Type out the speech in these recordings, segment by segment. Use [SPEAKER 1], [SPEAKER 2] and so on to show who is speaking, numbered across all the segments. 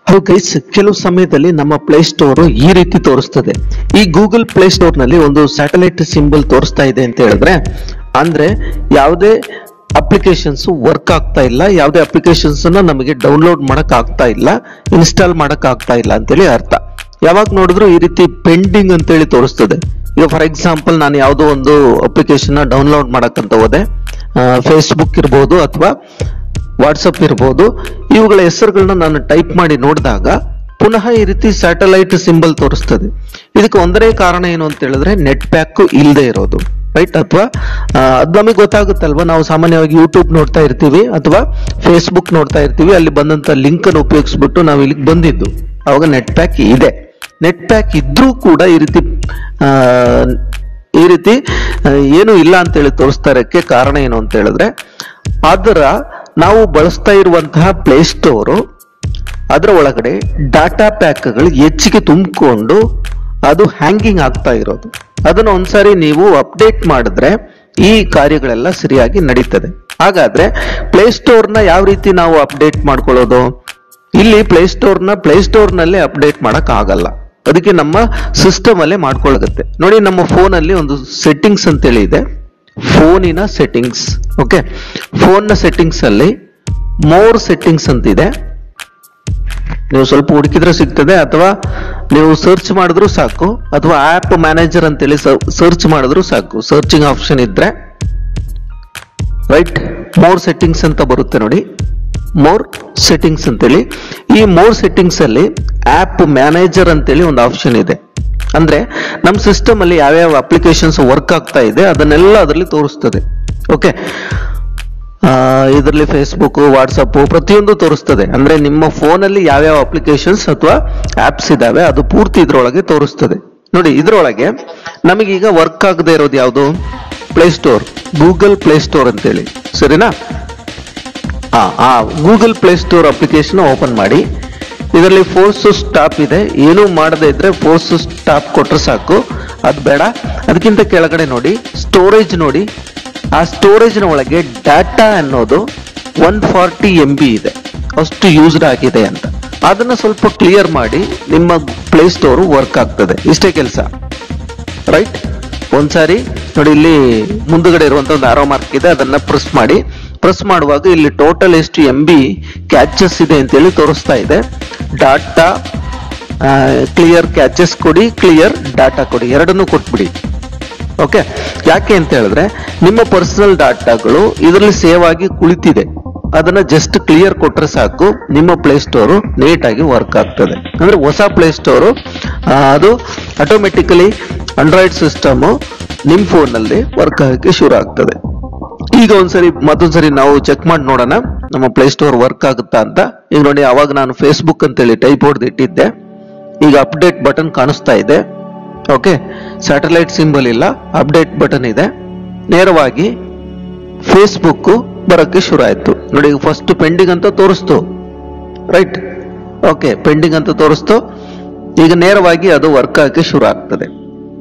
[SPEAKER 1] ಹೌದು ಗೈಸ್ ಕೆಲವು ಸಮಯದಲ್ಲಿ ನಮ್ಮ ಪ್ಲೇ ಸ್ಟೋರ್ ಈ ರೀತಿ ತೋರಿಸ್ತದೆ ಈ ಗೂಗಲ್ ಪ್ಲೇ ಸ್ಟೋರ್ ನಲ್ಲಿ ಒಂದು ಸ್ಯಾಟಲೈಟ್ ಸಿಂಬಲ್ ತೋರಿಸ್ತಾ ಇದೆ ಅಂತ ಹೇಳಿದ್ರೆ ಅಂದ್ರೆ ಯಾವುದೇ ಅಪ್ಲಿಕೇಶನ್ಸ್ ವರ್ಕ್ ಆಗ್ತಾ ಇಲ್ಲ ಯಾವುದೇ ಅಪ್ಲಿಕೇಶನ್ಸ್ ಅನ್ನ ನಮಗೆ ಡೌನ್ಲೋಡ್ ಮಾಡಕ್ ಆಗ್ತಾ ಇಲ್ಲ ಇನ್ಸ್ಟಾಲ್ ಮಾಡಕ್ ಆಗ್ತಾ ಇಲ್ಲ ಅಂತೇಳಿ ಅರ್ಥ ಯಾವಾಗ ನೋಡಿದ್ರು ಈ ರೀತಿ ಪೆಂಡಿಂಗ್ ಅಂತೇಳಿ ತೋರಿಸ್ತದೆ ಈಗ ಫಾರ್ ಎಕ್ಸಾಂಪಲ್ ನಾನು ಯಾವುದೋ ಒಂದು ಅಪ್ಲಿಕೇಶನ್ ಡೌನ್ಲೋಡ್ ಮಾಡಕ್ಕಂತ ಹೋದೆ ಫೇಸ್ಬುಕ್ ಇರ್ಬೋದು ಅಥವಾ ವಾಟ್ಸಪ್ ಇರ್ಬೋದು ಇವುಗಳ ಹೆಸರುಗಳನ್ನ ನಾನು ಟೈಪ್ ಮಾಡಿ ನೋಡಿದಾಗ ಪುನಃ ಈ ರೀತಿ ಸ್ಯಾಟಲೈಟ್ ಸಿಂಬಲ್ ತೋರಿಸ್ತದೆ ಇದಕ್ಕೆ ಒಂದನೇ ಕಾರಣ ಏನು ಅಂತ ಹೇಳಿದ್ರೆ ನೆಟ್ ಪ್ಯಾಕ್ ಇಲ್ಲದೆ ಇರೋದು ರೈಟ್ ಅಥವಾ ಅದು ನಮಗೆ ಗೊತ್ತಾಗುತ್ತಲ್ವಾ ನಾವು ಸಾಮಾನ್ಯವಾಗಿ ಯೂಟ್ಯೂಬ್ ನೋಡ್ತಾ ಇರ್ತೀವಿ ಅಥವಾ ಫೇಸ್ಬುಕ್ ನೋಡ್ತಾ ಇರ್ತೀವಿ ಅಲ್ಲಿ ಬಂದಂತ ಲಿಂಕ್ ಅನ್ನು ಉಪಯೋಗಿಸ್ಬಿಟ್ಟು ನಾವು ಇಲ್ಲಿಗೆ ಬಂದಿದ್ದು ಅವಾಗ ನೆಟ್ ಪ್ಯಾಕ್ ಇದೆ ನೆಟ್ ಪ್ಯಾಕ್ ಇದ್ರೂ ಕೂಡ ಈ ರೀತಿ ಆ, ಈ ರೀತಿ ಆ, ಏನು ಇಲ್ಲ ಅಂತ ಹೇಳಿ ತೋರಿಸ್ತಾ ಇರೋಕ್ಕೆ ಕಾರಣ ಏನು ಅಂತ ಹೇಳಿದ್ರೆ ಅದರ ನಾವು ಬಳಸ್ತಾ ಇರುವಂತಹ ಪ್ಲೇ ಸ್ಟೋರು ಅದರ ಒಳಗಡೆ ಡಾಟಾ ಪ್ಯಾಕ್ಗಳು ಹೆಚ್ಚಿಗೆ ತುಂಬಿಕೊಂಡು ಅದು ಹ್ಯಾಂಗಿಂಗ್ ಆಗ್ತಾ ಇರೋದು ಅದನ್ನ ಒಂದ್ಸಾರಿ ನೀವು ಅಪ್ಡೇಟ್ ಮಾಡಿದ್ರೆ ಈ ಕಾರ್ಯಗಳೆಲ್ಲ ಸರಿಯಾಗಿ ನಡೀತದೆ ಹಾಗಾದ್ರೆ ಪ್ಲೇ ಸ್ಟೋರ್ನ ಯಾವ ರೀತಿ ನಾವು ಅಪ್ಡೇಟ್ ಮಾಡ್ಕೊಳ್ಳೋದು ಇಲ್ಲಿ ಪ್ಲೇ ಸ್ಟೋರ್ನ ಪ್ಲೇ ಸ್ಟೋರ್ನಲ್ಲೇ ಅಪ್ಡೇಟ್ ಮಾಡಕ್ ಆಗಲ್ಲ ಅದಕ್ಕೆ ನಮ್ಮ ಸಿಸ್ಟಮ್ ಅಲ್ಲೇ ಮಾಡ್ಕೊಳ್ಳುತ್ತೆ ನೋಡಿ ನಮ್ಮ ಫೋನಲ್ಲಿ ಒಂದು ಸೆಟ್ಟಿಂಗ್ಸ್ ಅಂತೇಳಿ ಇದೆ ಫೋನಿನ ಸೆಟ್ಟಿಂಗ್ಸ್ ಓಕೆ ಫೋನ್ನ ಸೆಟ್ಟಿಂಗ್ಸ್ ಅಲ್ಲಿ ಮೋರ್ ಸೆಟ್ಟಿಂಗ್ಸ್ ಅಂತಿದೆ ನೀವು ಸ್ವಲ್ಪ ಹುಡುಕಿದ್ರೆ ಸಿಗ್ತದೆ ಅಥವಾ ನೀವು ಸರ್ಚ್ ಮಾಡಿದ್ರು ಸಾಕು ಅಥವಾ ಆಪ್ ಮ್ಯಾನೇಜರ್ ಅಂತೇಳಿ ಸರ್ಚ್ ಮಾಡಿದ್ರು ಸಾಕು ಸರ್ಚಿಂಗ್ ಆಪ್ಷನ್ ಇದ್ರೆ ರೈಟ್ ಮೋರ್ ಸೆಟ್ಟಿಂಗ್ಸ್ ಅಂತ ಬರುತ್ತೆ ನೋಡಿ ಮೋರ್ ಸೆಟ್ಟಿಂಗ್ಸ್ ಅಂತೇಳಿ ಈ ಮೋರ್ ಸೆಟ್ಟಿಂಗ್ಸ್ ಅಲ್ಲಿ ಆಪ್ ಮ್ಯಾನೇಜರ್ ಅಂತೇಳಿ ಒಂದು ಆಪ್ಷನ್ ಇದೆ ಅಂದ್ರೆ ನಮ್ಮ ಸಿಸ್ಟಮ್ ಅಲ್ಲಿ ಯಾವ್ಯಾವ ಅಪ್ಲಿಕೇಶನ್ಸ್ ವರ್ಕ್ ಆಗ್ತಾ ಇದೆ ಅದನ್ನೆಲ್ಲ ಅದರಲ್ಲಿ ತೋರಿಸ್ತದೆ ಓಕೆ ಇದರಲ್ಲಿ ಫೇಸ್ಬುಕ್ ವಾಟ್ಸಪ್ ಪ್ರತಿಯೊಂದು ತೋರಿಸ್ತದೆ ಅಂದ್ರೆ ನಿಮ್ಮ ಫೋನಲ್ಲಿ ಯಾವ್ಯಾವ ಅಪ್ಲಿಕೇಶನ್ಸ್ ಅಥವಾ ಆಪ್ಸ್ ಇದಾವೆ ಅದು ಪೂರ್ತಿ ಇದ್ರೊಳಗೆ ತೋರಿಸ್ತದೆ ನೋಡಿ ಇದ್ರೊಳಗೆ ನಮಗೀಗ ವರ್ಕ್ ಆಗದೆ ಇರೋದು ಯಾವುದು ಪ್ಲೇಸ್ಟೋರ್ ಗೂಗಲ್ ಪ್ಲೇಸ್ಟೋರ್ ಅಂತೇಳಿ ಸರಿನಾ ಆ ಆ Google Play Store application open ಮಾಡಿ ಇದರಲ್ಲಿ ಫೋರ್ಸ್ ಸ್ಟಾಪ್ ಇದೆ ಏನೂ ಮಾಡದೇ ಇದ್ರೆ ಫೋರ್ಸ್ ಸ್ಟಾಪ್ ಕೊಟ್ರೆ ಸಾಕು ಅದು ಬೇಡ ಅದಕ್ಕಿಂತ ಕೆಳಗಡೆ ನೋಡಿ ಸ್ಟೋರೇಜ್ ನೋಡಿ ಆ ಸ್ಟೋರೇಜ್ನ ಒಳಗೆ ಡಾಟಾ ಅನ್ನೋದು ಒನ್ ಫಾರ್ಟಿ ಎಂ ಬಿ ಇದೆ ಅಷ್ಟು ಯೂಸ್ಡ್ ಆಗಿದೆ ಅಂತ ಅದನ್ನ ಸ್ವಲ್ಪ ಕ್ಲಿಯರ್ ಮಾಡಿ ನಿಮ್ಮ ಪ್ಲೇ ಸ್ಟೋರ್ ವರ್ಕ್ ಆಗ್ತದೆ ಇಷ್ಟೇ ಕೆಲಸ ರೈಟ್ ಒಂದ್ಸಾರಿ ನೋಡಿ ಇಲ್ಲಿ ಮುಂದುಗಡೆ ಇರುವಂತ ಒಂದು ಆರೋ ಮಾರ್ಕ್ ಇದೆ ಅದನ್ನ ಪ್ರೆಸ್ ಮಾಡಿ ಪ್ರೆಸ್ ಮಾಡುವಾಗ ಇಲ್ಲಿ ಟೋಟಲ್ ಎಷ್ಟು ಎಂ ಬಿ ಕ್ಯಾಚಸ್ ಇದೆ ಅಂತೇಳಿ ತೋರಿಸ್ತಾ ಇದೆ ಡಾಟಾ ಕ್ಲಿಯರ್ ಕ್ಯಾಚಸ್ ಕೊಡಿ ಕ್ಲಿಯರ್ ಡಾಟಾ ಕೊಡಿ ಎರಡನ್ನೂ ಕೊಟ್ಬಿಡಿ ಓಕೆ ಯಾಕೆ ಅಂತ ಹೇಳಿದ್ರೆ ನಿಮ್ಮ ಪರ್ಸನಲ್ ಡಾಟಾಗಳು ಇದರಲ್ಲಿ ಸೇವ್ ಆಗಿ ಕುಳಿತಿದೆ ಅದನ್ನ ಜಸ್ಟ್ ಕ್ಲಿಯರ್ ಕೊಟ್ರೆ ಸಾಕು ನಿಮ್ಮ ಪ್ಲೇ ಸ್ಟೋರು ನೀಟಾಗಿ ವರ್ಕ್ ಆಗ್ತದೆ ಅಂದ್ರೆ ಹೊಸ ಪ್ಲೇ ಸ್ಟೋರು ಅದು ಆಟೋಮೆಟಿಕಲಿ ಆಂಡ್ರಾಯ್ಡ್ ಸಿಸ್ಟಮ್ ನಿಮ್ಮ ಫೋನಲ್ಲಿ ವರ್ಕ್ ಆಗಕ್ಕೆ ಶುರು ಆಗ್ತದೆ ಈಗ ಒಂದ್ಸರಿ ಮತ್ತೊಂದ್ಸರಿ ನಾವು ಚೆಕ್ ಮಾಡಿ ನೋಡೋಣ ನಮ್ಮ ಪ್ಲೇ ಸ್ಟೋರ್ ವರ್ಕ್ ಆಗುತ್ತಾ ಅಂತ ಈಗ ನೋಡಿ ಅವಾಗ ನಾನು ಫೇಸ್ಬುಕ್ ಅಂತೇಳಿ ಟೈಪ್ ಹೊಡೆದು ಇಟ್ಟಿದ್ದೆ ಈಗ ಅಪ್ಡೇಟ್ ಬಟನ್ ಕಾಣಿಸ್ತಾ ಇದೆ ಓಕೆ ಸ್ಯಾಟಲೈಟ್ ಸಿಂಬಲ್ ಇಲ್ಲ ಅಪ್ಡೇಟ್ ಬಟನ್ ಇದೆ ನೇರವಾಗಿ ಫೇಸ್ಬುಕ್ ಬರೋಕ್ಕೆ ಶುರು ಆಯ್ತು ನೋಡಿ ಫಸ್ಟ್ ಪೆಂಡಿಂಗ್ ಅಂತ ತೋರಿಸ್ತು ರೈಟ್ ಓಕೆ ಪೆಂಡಿಂಗ್ ಅಂತ ತೋರಿಸ್ತು ಈಗ ನೇರವಾಗಿ ಅದು ವರ್ಕ್ ಆಗಕ್ಕೆ ಶುರು ಆಗ್ತದೆ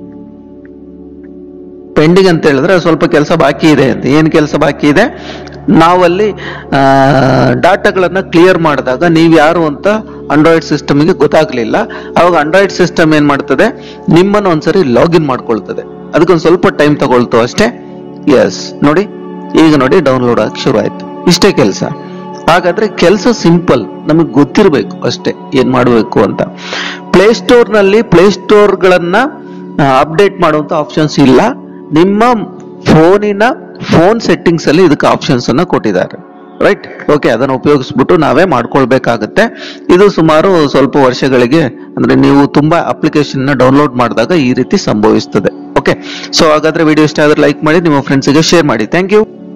[SPEAKER 1] ಪೆಂಡಿಂಗ್ ಅಂತ ಹೇಳಿದ್ರೆ ಸ್ವಲ್ಪ ಕೆಲಸ ಬಾಕಿ ಇದೆ ಅಂತ ಏನು ಕೆಲಸ ಬಾಕಿ ಇದೆ ನಾವಲ್ಲಿ ಡಾಟಾಗಳನ್ನ ಕ್ಲಿಯರ್ ಮಾಡಿದಾಗ ನೀವು ಯಾರು ಅಂತ ಆಂಡ್ರಾಯ್ಡ್ ಸಿಸ್ಟಮ್ಗೆ ಗೊತ್ತಾಗ್ಲಿಲ್ಲ ಅವಾಗ ಆಂಡ್ರಾಯ್ಡ್ ಸಿಸ್ಟಮ್ ಏನ್ ಮಾಡ್ತದೆ ನಿಮ್ಮನ್ನು ಒಂದ್ಸರಿ ಲಾಗಿನ್ ಮಾಡ್ಕೊಳ್ತದೆ ಅದಕ್ಕೊಂದು ಸ್ವಲ್ಪ ಟೈಮ್ ತಗೊಳ್ತು ಅಷ್ಟೇ ಎಸ್ ನೋಡಿ ಈಗ ನೋಡಿ ಡೌನ್ಲೋಡ್ ಆಗಕ್ಕೆ ಶುರು ಆಯ್ತು ಇಷ್ಟೇ ಕೆಲಸ ಹಾಗಾದ್ರೆ ಕೆಲಸ ಸಿಂಪಲ್ ನಮಗೆ ಗೊತ್ತಿರಬೇಕು ಅಷ್ಟೇ ಏನ್ ಮಾಡಬೇಕು ಅಂತ ಪ್ಲೇ ಸ್ಟೋರ್ ನಲ್ಲಿ ಪ್ಲೇ ಸ್ಟೋರ್ಗಳನ್ನ ಅಪ್ಡೇಟ್ ಮಾಡುವಂತ ಆಪ್ಷನ್ಸ್ ಇಲ್ಲ ನಿಮ್ಮ ಫೋನಿನ ಫೋನ್ ಸೆಟ್ಟಿಂಗ್ಸ್ ಅಲ್ಲಿ ಇದಕ್ಕೆ ಆಪ್ಷನ್ಸ್ ಅನ್ನ ಕೊಟ್ಟಿದ್ದಾರೆ ರೈಟ್ ಓಕೆ ಅದನ್ನು ಉಪಯೋಗಿಸ್ಬಿಟ್ಟು ನಾವೇ ಮಾಡ್ಕೊಳ್ಬೇಕಾಗತ್ತೆ ಇದು ಸುಮಾರು ಸ್ವಲ್ಪ ವರ್ಷಗಳಿಗೆ ಅಂದ್ರೆ ನೀವು ತುಂಬಾ ಅಪ್ಲಿಕೇಶನ್ ನ ಡೌನ್ಲೋಡ್ ಮಾಡಿದಾಗ ಈ ರೀತಿ ಸಂಭವಿಸ್ತದೆ ಓಕೆ ಸೊ ಹಾಗಾದ್ರೆ ವಿಡಿಯೋ ಇಷ್ಟ ಆದ್ರೆ ಲೈಕ್ ಮಾಡಿ ನಿಮ್ಮ ಫ್ರೆಂಡ್ಸ್ಗೆ ಶೇರ್ ಮಾಡಿ ಥ್ಯಾಂಕ್ ಯು